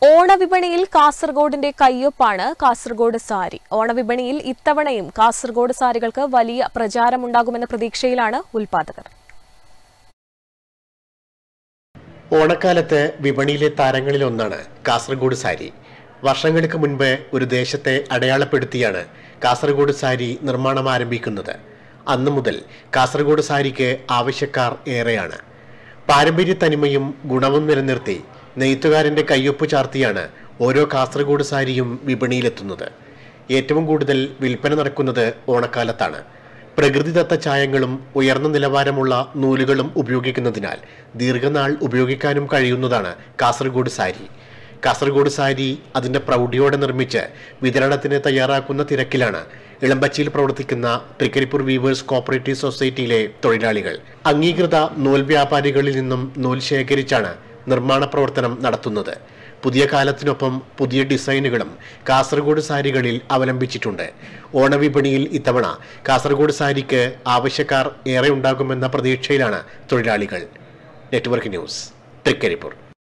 ഓണവിപണിയിൽ കാസർഗോഡിന്റെ കയ്യൊപ്പാണ് കാസർഗോഡ് സാരി ഓണവിപണിയിൽ ഇത്തവണയും കാസർഗോഡ് സാരികൾക്ക് വലിയ പ്രചാരമുണ്ടാകുമെന്ന പ്രതീക്ഷയിലാണ് ഉൽപാദകർ ഓണക്കാലത്ത് വിപണിയിലെ താരങ്ങളിലൊന്നാണ് കാസർഗോഡ് സാരി വർഷങ്ങൾക്ക് മുൻപ് ഒരു ദേശത്തെ അടയാളപ്പെടുത്തിയാണ് കാസർഗോഡ് സാരി നിർമ്മാണം ആരംഭിക്കുന്നത് അന്നു മുതൽ കാസർഗോഡ് സാരിക്ക് ആവശ്യക്കാർ ഏറെയാണ് പാരമ്പര്യ തനിമയും ഗുണവും നിലനിർത്തി നെയ്ത്തുകാരന്റെ കയ്യൊപ്പ് ചാർത്തിയാണ് ഓരോ കാസർഗോഡ് സാരിയും വിപണിയിലെത്തുന്നത് ഏറ്റവും കൂടുതൽ വിൽപ്പന നടക്കുന്നത് ഓണക്കാലത്താണ് പ്രകൃതിദത്ത ചായങ്ങളും ഉയർന്ന നിലവാരമുള്ള നൂലുകളും ഉപയോഗിക്കുന്നതിനാൽ ദീർഘനാൾ ഉപയോഗിക്കാനും കഴിയുന്നതാണ് കാസർഗോഡ് സാരി കാസർഗോഡ് സാരി അതിന്റെ പ്രൗഢിയോടെ നിർമ്മിച്ച് വിതരണത്തിന് തയ്യാറാക്കുന്ന തിരക്കിലാണ് ഇളമ്പച്ചിയിൽ പ്രവർത്തിക്കുന്ന തൃക്കരിപ്പൂർ വീവേഴ്സ് കോപ്പറേറ്റീവ് സൊസൈറ്റിയിലെ തൊഴിലാളികൾ അംഗീകൃത നൂൽ വ്യാപാരികളിൽ നിന്നും നൂൽ ശേഖരിച്ചാണ് നിർമ്മാണ പ്രവർത്തനം നടത്തുന്നത് പുതിയ കാലത്തിനൊപ്പം പുതിയ ഡിസൈനുകളും കാസർഗോഡ് സാരികളിൽ അവലംബിച്ചിട്ടുണ്ട് ഓണവിപണിയിൽ ഇത്തവണ കാസർഗോഡ് സാരിക്ക് ആവശ്യക്കാർ ഏറെ ഉണ്ടാകുമെന്ന പ്രതീക്ഷയിലാണ് തൊഴിലാളികൾ നെറ്റ്വർക്ക് ന്യൂസ് തൃക്കരിപ്പൂർ